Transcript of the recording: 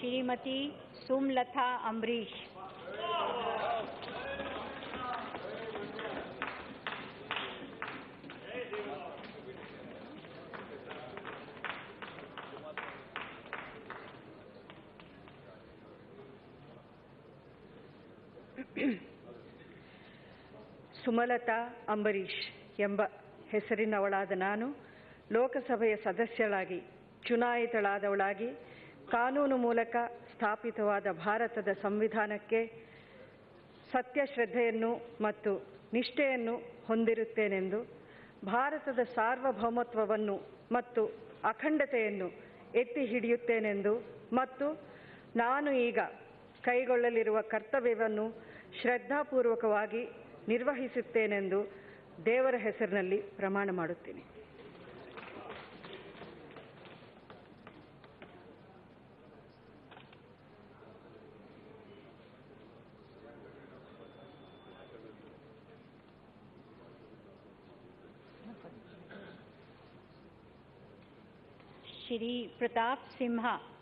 श्रीमती सुमलता अम्बरीश ಸುಮಲತಾ ಅಂಬರೀಷ್ ಎಂಬ ಹೆಸರಿನವಳಾದ ನಾನು ಲೋಕಸಭೆಯ ಸದಸ್ಯಳಾಗಿ ಚುನಾಯಿತಳಾದವಳಾಗಿ ಕಾನೂನು ಮೂಲಕ ಸ್ಥಾಪಿತವಾದ ಭಾರತದ ಸಂವಿಧಾನಕ್ಕೆ ಸತ್ಯಶ್ರದ್ಧೆಯನ್ನು ಮತ್ತು ನಿಷ್ಠೆಯನ್ನು ಹೊಂದಿರುತ್ತೇನೆಂದು ಭಾರತದ ಸಾರ್ವಭೌಮತ್ವವನ್ನು ಮತ್ತು ಅಖಂಡತೆಯನ್ನು ಎತ್ತಿ ಹಿಡಿಯುತ್ತೇನೆಂದು ಮತ್ತು ನಾನು ಈಗ ಕೈಗೊಳ್ಳಲಿರುವ ಕರ್ತವ್ಯವನ್ನು ಶ್ರದ್ಧಾಪೂರ್ವಕವಾಗಿ ನಿರ್ವಹಿಸುತ್ತೇನೆಂದು ದೇವರ ಹೆಸರಿನಲ್ಲಿ ಪ್ರಮಾಣ ಮಾಡುತ್ತೇನೆ श्री प्रताप सिम्हा